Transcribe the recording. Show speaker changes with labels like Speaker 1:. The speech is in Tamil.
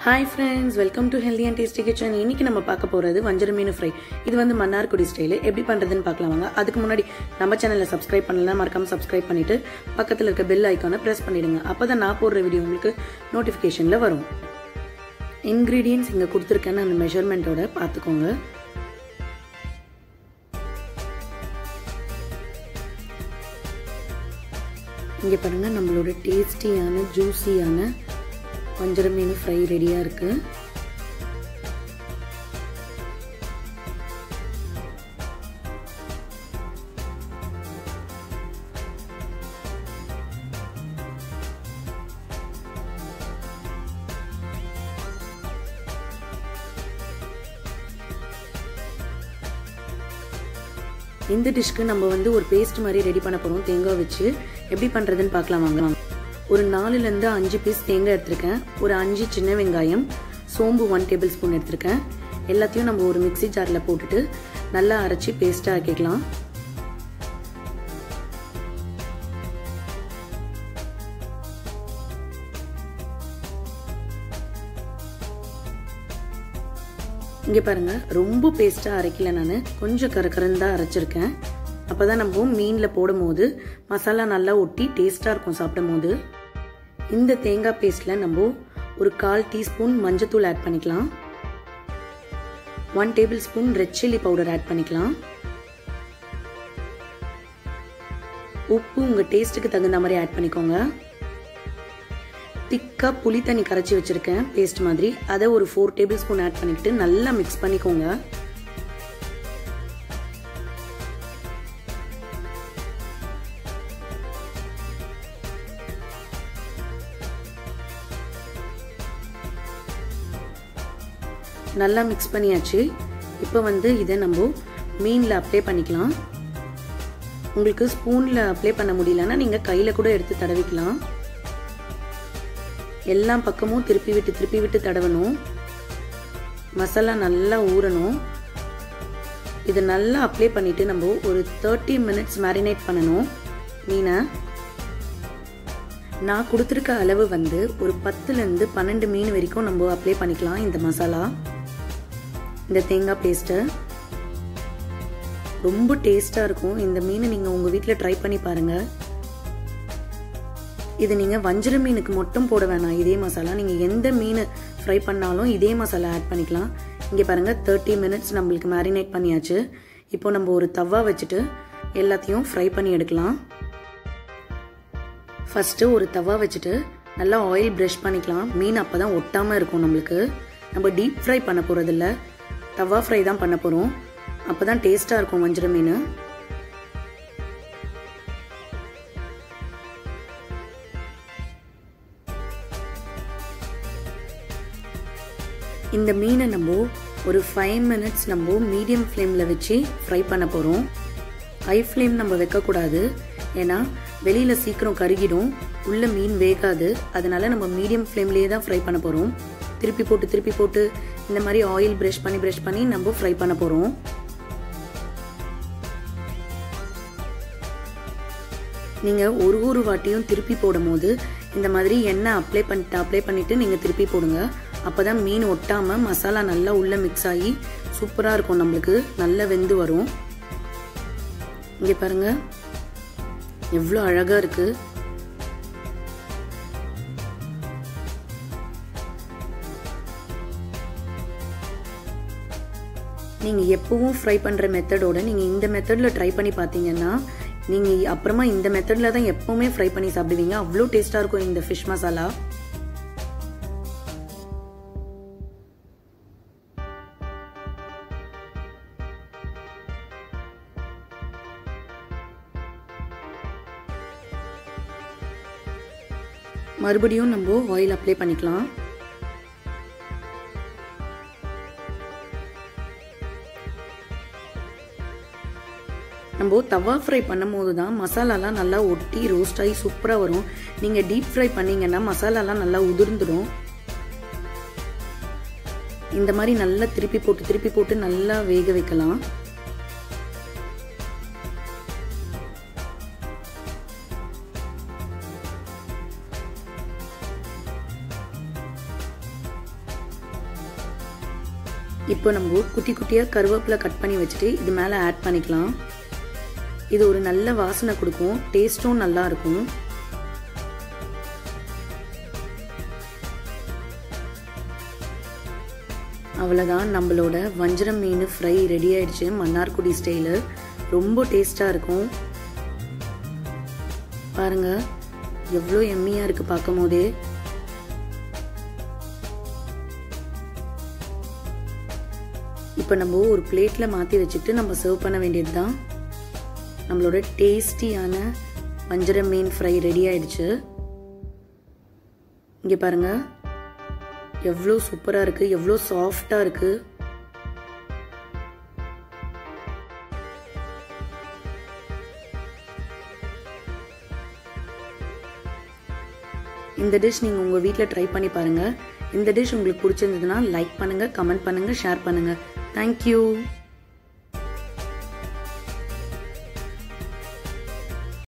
Speaker 1: hi friends welcome to healthy and tasty kitchen இன்னைக்கு நம்ம பார்க்க போகிறது வஞ்சர மீன் ஃப்ரை இது வந்து மன்னார்குடி ஸ்டைலு எப்படி பண்ணுறதுன்னு பார்க்கலாம் வாங்க அதுக்கு முன்னாடி நம்ம சேனலை சப்ஸ்கிரைப் பண்ணலாம் மறக்காம சப்ஸ்கிரைப் பண்ணிட்டு பக்கத்தில் இருக்க பெல் ஐக்கானை ப்ரெஸ் பண்ணிடுங்க அப்போ தான் நான் போடுற வீடியோ உங்களுக்கு நோட்டிஃபிகேஷனில் வரும் இன்க்ரீடியன்ஸ் இங்கே கொடுத்துருக்கேன்னு அந்த மெஷர்மெண்ட்டோட பார்த்துக்கோங்க இங்கே பாருங்கள் நம்மளோட டேஸ்டியான ஜூஸியான வஞ்சர மீன் ஃப்ரை ரெடியாக இருக்குது இந்த டிஷ்க்கு நம்ம வந்து ஒரு பேஸ்ட் மாதிரி ரெடி பண்ண போகிறோம் தேங்காய் வச்சு எப்படி பண்ணுறதுன்னு பார்க்கலாம் வாங்க ஒரு நாலுலேருந்து அஞ்சு பீஸ் தேங்காய் எடுத்திருக்கேன் ஒரு அஞ்சு சின்ன வெங்காயம் சோம்பு ஒன் டேபிள் ஸ்பூன் எடுத்திருக்கேன் எல்லாத்தையும் நம்ம ஒரு மிக்சி ஜாரில் போட்டுட்டு நல்லா அரைச்சி பேஸ்ட்டாக ஆக்கிக்கலாம் இங்கே பாருங்கள் ரொம்ப பேஸ்ட்டாக அரைக்கல நான் கொஞ்சம் கரக்கரன்னு தான் அரைச்சிருக்கேன் அப்போ தான் நம்ம மீனில் போடும் போது மசாலா நல்லா ஒட்டி டேஸ்ட்டாக இருக்கும் சாப்பிடும் போது இந்த தேங்காய் பேஸ்ட்டில் நம்ம ஒரு கால் டீஸ்பூன் மஞ்சத்தூள் ஆட் பண்ணிக்கலாம் one tablespoon red chilli powder add பண்ணிக்கலாம் உப்பு உங்கள் டேஸ்ட்டுக்கு தகுந்த மாதிரி ஆட் பண்ணிக்கோங்க திக்காக புளி தண்ணி கரைச்சி வச்சுருக்கேன் பேஸ்ட் மாதிரி அதை ஒரு ஃபோர் டேபிள் ஸ்பூன் ஆட் பண்ணிக்கிட்டு நல்லா மிக்ஸ் பண்ணிக்கோங்க நல்லா மிக்ஸ் பண்ணியாச்சு இப்போ வந்து இதை நம்ம மீனில் அப்ளை பண்ணிக்கலாம் உங்களுக்கு ஸ்பூனில் அப்ளை பண்ண முடியலன்னா நீங்கள் கையில் கூட எடுத்து தடவிக்கலாம் எல்லா பக்கமும் திருப்பி விட்டு திருப்பி விட்டு தடவணும் மசாலா நல்லா ஊறணும் இதை நல்லா அப்ளை பண்ணிவிட்டு நம்ம ஒரு தேர்ட்டி மினிட்ஸ் மேரினேட் பண்ணணும் மீனை நான் கொடுத்துருக்க அளவு வந்து ஒரு பத்துலேருந்து பன்னெண்டு மீன் வரைக்கும் நம்ம அப்ளை பண்ணிக்கலாம் இந்த மசாலா இந்த தேங்காய் பேஸ்ட்டை ரொம்ப டேஸ்ட்டாக இருக்கும் இந்த மீனை நீங்கள் உங்கள் வீட்டில் ட்ரை பண்ணி பாருங்கள் இது நீங்கள் வஞ்சர மீனுக்கு மட்டும் போட வேணாம் இதே மசாலா நீங்கள் எந்த மீன் ஃப்ரை பண்ணாலும் இதே மசாலா ஆட் பண்ணிக்கலாம் இங்கே பாருங்கள் தேர்ட்டி மினிட்ஸ் நம்மளுக்கு மேரினேட் பண்ணியாச்சு இப்போ நம்ம ஒரு தவா வச்சுட்டு எல்லாத்தையும் ஃப்ரை பண்ணி எடுக்கலாம் ஃபஸ்ட்டு ஒரு தவா வச்சுட்டு நல்லா ஆயில் ப்ரஷ் பண்ணிக்கலாம் மீன் அப்போ தான் ஒட்டாமல் இருக்கும் நம்மளுக்கு நம்ம டீப் ஃப்ரை பண்ண போகிறதில்ல தவா ஃப்ரை தான் பண்ண போகிறோம் அப்போ தான் டேஸ்ட்டாக இருக்கும் வஞ்சர மீன் இந்த மீனை நம்ம ஒரு ஃபைவ் மினிட்ஸ் நம்ம மீடியம் ஃப்ளேமில் வச்சு ஃப்ரை பண்ண போகிறோம் ஹை ஃப்ளேம் நம்ம வைக்கக்கூடாது ஏன்னா வெளியில் சீக்கிரம் கருகிடும் உள்ள மீன் வேகாது அதனால நம்ம மீடியம் ஃப்ளேம்லேயே தான் ஃப்ரை பண்ண போகிறோம் திருப்பி போட்டு திருப்பி போட்டு இந்த மாதிரி ஆயில் ப்ரஷ் பண்ணி ப்ரஷ் பண்ணி நம்ம ஃப்ரை பண்ண போகிறோம் நீங்கள் ஒரு ஒரு வாட்டியும் திருப்பி போடும் போது இந்த மாதிரி எண்ணெய் அப்ளை பண்ணிட்டு அப்ளை பண்ணிவிட்டு நீங்கள் திருப்பி போடுங்க அப்போ தான் மீன் ஒட்டாமல் மசாலா நல்லா உள்ளே மிக்ஸ் ஆகி சூப்பராக இருக்கும் நம்மளுக்கு நல்லா வெந்து வரும் இங்கே பாருங்கள் எவ்வளோ அழகாக இருக்குது நீங்கள் எப்பவும் ஃப்ரை பண்ணுற மெத்தடோட நீங்கள் இந்த மெத்தடில் ட்ரை பண்ணி பார்த்தீங்கன்னா நீங்கள் அப்புறமா இந்த மெத்தடில் தான் எப்போவுமே ஃப்ரை பண்ணி சாப்பிடுவீங்க அவ்வளோ டேஸ்ட்டாக இருக்கும் இந்த ஃபிஷ் மசாலா மறுபடியும் நம்ம ஆயில் அப்ளை பண்ணிக்கலாம் நம்ம தவா ஃப்ரை பண்ணும் போது தான் மசாலாலாம் நல்லா ஒட்டி ரோஸ்ட் ஆகி சூப்பராக வரும் நீங்கள் டீப் ஃப்ரை பண்ணீங்கன்னா மசாலாலாம் நல்லா உதிர்ந்துடும் இந்த மாதிரி நல்லா திருப்பி போட்டு திருப்பி போட்டு நல்லா வேக வைக்கலாம் இப்போ நம்ம குட்டி குட்டியாக கருவேப்பிலை கட் பண்ணி வச்சுட்டு இது மேலே ஆட் பண்ணிக்கலாம் இது ஒரு நல்ல வாசனை கொடுக்கும் டேஸ்ட்டும் நல்லா இருக்கும் அவ்வளோதான் நம்மளோட வஞ்சரம் மீன் ஃப்ரை ரெடி ஆயிடுச்சு மன்னார்குடி ஸ்டைலு ரொம்ப டேஸ்ட்டாக இருக்கும் பாருங்க எவ்வளோ எம்மியாக இருக்குது பார்க்கும் போதே இப்போ நம்ம ஒரு பிளேட்டில் மாற்றி வச்சுட்டு நம்ம சர்வ் பண்ண வேண்டியது தான் நம்மளோட டேஸ்டியான வஞ்சர மீன் ஃப்ரை ரெடி ஆயிடுச்சு இங்கே பாருங்க எவ்வளோ சூப்பராக இருக்குது எவ்வளோ சாஃப்டாக இருக்குது இந்த டிஷ் நீங்கள் உங்கள் வீட்டில் ட்ரை பண்ணி பாருங்கள் இந்த டிஷ் உங்களுக்கு பிடிச்சிருந்ததுன்னா லைக் பண்ணுங்கள் கமெண்ட் பண்ணுங்கள் ஷேர் பண்ணுங்கள் தேங்க்யூ